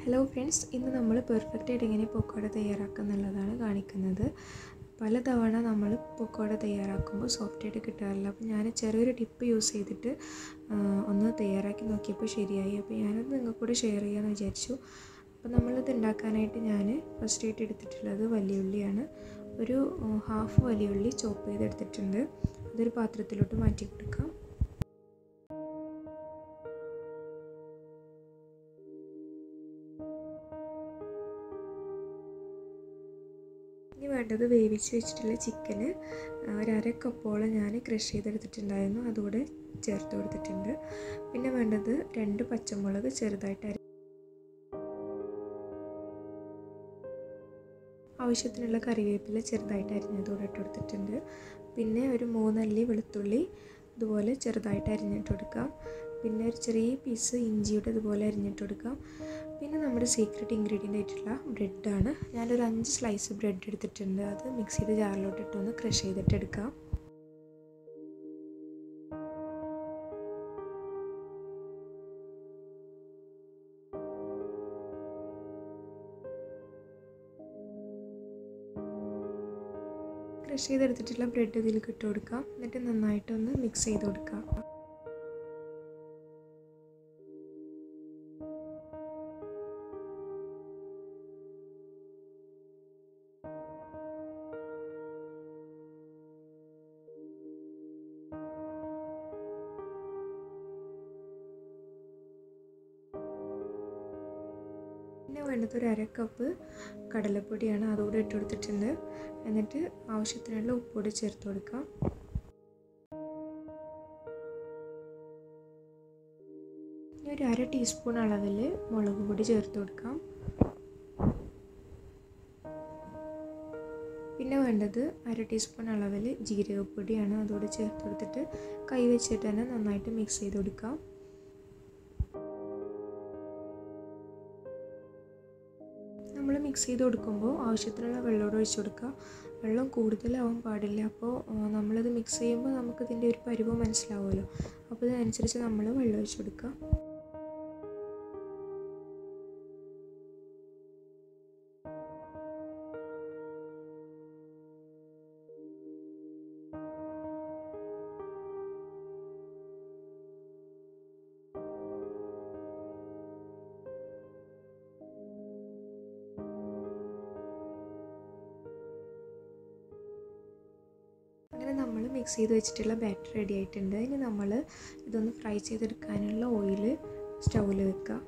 hello friends ഇന്ന് നമ്മൾ perfect ആയിട്ട് എങ്ങനെ പൊക്കോട തയ്യാറാക്കുക എന്നുള്ളതാണ് കാണിക്കുന്നത് പല തവണ നമ്മൾ പൊക്കോട തയ്യാറാക്കുമ്പോൾ സോഫ്റ്റ് ആയിട്ട് കിട്ടാറില്ല അപ്പോൾ ഞാൻ ചെറിയൊരു ടിപ്പ് യൂസ് ചെയ്തിട്ട് ആ, ഒന്ന് തയ്യാറാക്കി നോക്കിയപ്പോൾ ശരിയായി അപ്പോൾ ഞാനത് നിങ്ങൾക്ക് കൂടെ ഷെയർ ചെയ്യാമെന്ന് വിചാരിച്ചു അപ്പോൾ നമ്മളിത് ഉണ്ടാക്കാനായിട്ട് ഞാൻ ഫസ്റ്റ് ആയിട്ട് എടുത്തിട്ടുള്ളത് വലിയ ഉള്ളിയാണ് ഒരു ഹാഫ് വലിയ ഉള്ളി ചോപ്പ് ചെയ്തെടുത്തിട്ടുണ്ട് അതൊരു പാത്രത്തിലോട്ട് മാറ്റി കൊടുക്കാം ഇനി വേണ്ടത് വേവിച്ച് വെച്ചിട്ടുള്ള ചിക്കന് ഒരു അര കപ്പോളം ഞാൻ ക്രഷ് ചെയ്തെടുത്തിട്ടുണ്ടായിരുന്നു അതുകൂടെ ചേർത്ത് കൊടുത്തിട്ടുണ്ട് പിന്നെ വേണ്ടത് രണ്ട് പച്ചമുളക് ചെറുതായിട്ട് അരി ആവശ്യത്തിനുള്ള കറിവേപ്പില ചെറുതായിട്ട് അരിഞ്ഞതോടെ ഇട്ട് കൊടുത്തിട്ടുണ്ട് പിന്നെ ഒരു മൂന്നല്ലി വെളുത്തുള്ളി ഇതുപോലെ ചെറുതായിട്ട് അരിഞ്ഞിട്ട് കൊടുക്കാം പിന്നെ ഒരു ചെറിയ പീസ് ഇഞ്ചിയുടെ ഇതുപോലെ അരിഞ്ഞിട്ട് കൊടുക്കാം പിന്നെ നമ്മുടെ സീക്രട്ട് ഇൻഗ്രീഡിയൻ്റ് ആയിട്ടുള്ള ബ്രെഡാണ് ഞാനൊരു അഞ്ച് സ്ലൈസ് ബ്രെഡ് എടുത്തിട്ടുണ്ട് അത് മിക്സ് ചെയ്ത് ജാറിലോട്ട് ഇട്ടൊന്ന് ക്രഷ് ചെയ്തിട്ട് എടുക്കാം ക്രഷ് ചെയ്തെടുത്തിട്ടുള്ള ബ്രെഡ് ഇതിലേക്ക് ഇട്ട് കൊടുക്കാം എന്നിട്ട് നന്നായിട്ടൊന്ന് മിക്സ് ചെയ്ത് കൊടുക്കാം പിന്നെ വേണ്ടത് ഒരു അര കപ്പ് കടലപ്പൊടിയാണ് അതുകൂടെ ഇട്ട് കൊടുത്തിട്ടുണ്ട് എന്നിട്ട് ആവശ്യത്തിനുള്ള ഉപ്പുകൂടി ചേർത്ത് കൊടുക്കാം ഇനി ഒരു അര ടീസ്പൂൺ അളവിൽ മുളക് പൊടി ചേർത്ത് കൊടുക്കാം പിന്നെ വേണ്ടത് അര ടീസ്പൂൺ അളവിൽ ജീരകപ്പൊടിയാണ് അതുകൂടി ചേർത്ത് കൊടുത്തിട്ട് കൈ വെച്ചിട്ട് തന്നെ നന്നായിട്ട് മിക്സ് ചെയ്ത് കൊടുക്കാം നമ്മൾ മിക്സ് ചെയ്ത് കൊടുക്കുമ്പോൾ ആവശ്യത്തിനുള്ള വെള്ളമോട് ഒഴിച്ച് കൊടുക്കുക വെള്ളം കൂടുതലാവാൻ പാടില്ല അപ്പോൾ നമ്മളിത് മിക്സ് ചെയ്യുമ്പോൾ നമുക്കിതിൻ്റെ ഒരു പരുവം മനസ്സിലാവുമല്ലോ അപ്പോൾ ഇതിനനുസരിച്ച് നമ്മൾ വെള്ളം ഒഴിച്ച് കൊടുക്കുക അങ്ങനെ നമ്മൾ മിക്സ് ചെയ്ത് വെച്ചിട്ടുള്ള ബാറ്റർ റെഡി ആയിട്ടുണ്ട് ഇനി നമ്മൾ ഇതൊന്ന് ഫ്രൈ ചെയ്തെടുക്കാനുള്ള ഓയിൽ സ്റ്റൗവിൽ വെക്കുക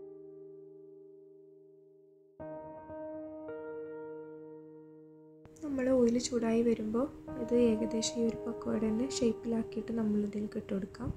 നമ്മൾ ഓയിൽ ചൂടായി വരുമ്പോൾ ഇത് ഏകദേശം ഈ ഒരു പക്കോടൻ്റെ ഷേപ്പിലാക്കിയിട്ട് നമ്മൾ ഇതിലേക്ക് ഇട്ട് കൊടുക്കാം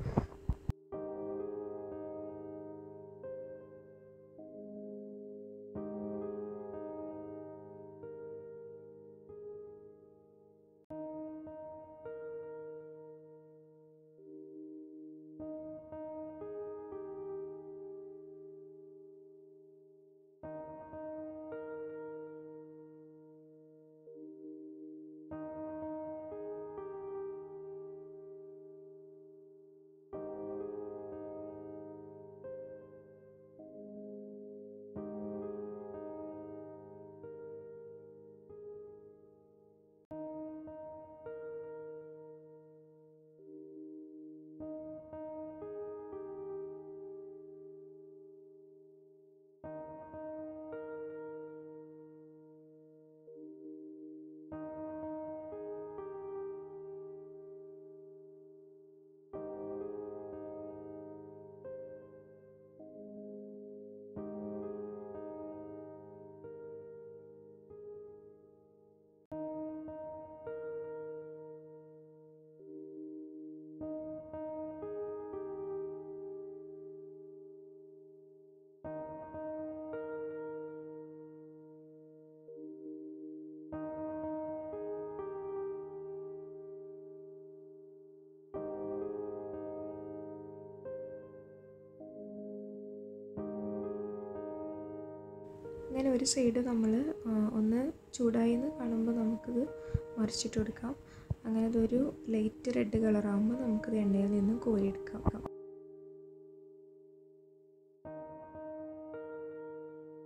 അങ്ങനെ ഒരു സൈഡ് നമ്മൾ ഒന്ന് ചൂടായി എന്ന് കാണുമ്പോൾ നമുക്കിത് മറിച്ചിട്ട് കൊടുക്കാം അങ്ങനെ അതൊരു ലൈറ്റ് റെഡ് കളറാകുമ്പോൾ നമുക്കിത് എണ്ണയിൽ നിന്നും കോരിയെടുക്കാം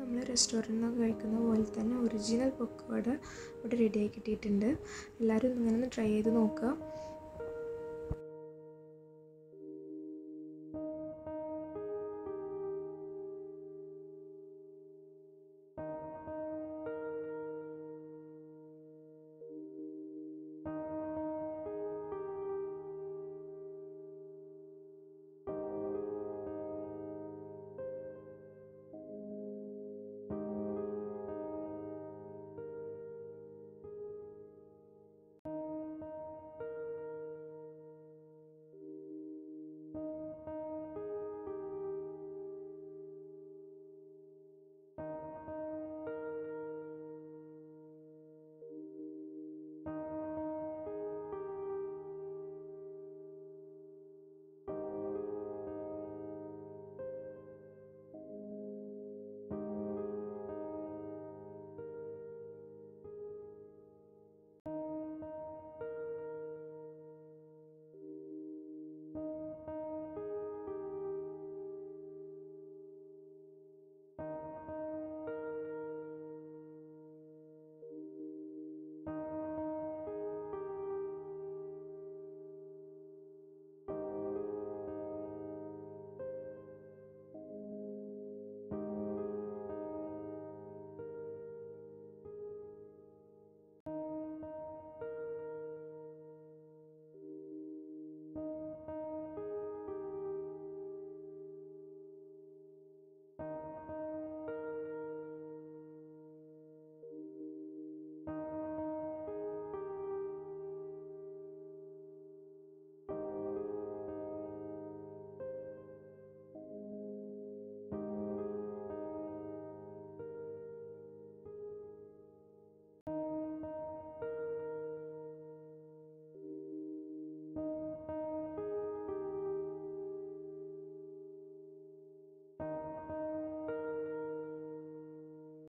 നമ്മൾ റെസ്റ്റോറൻറ്റിൽ നിന്നൊക്കെ കഴിക്കുന്ന പോലെ തന്നെ ഒറിജിനൽ പൊക്കോട ഇവിടെ റെഡിയായി കിട്ടിയിട്ടുണ്ട് എല്ലാവരും ഇങ്ങനെ ഒന്ന് ട്രൈ ചെയ്ത് നോക്കുക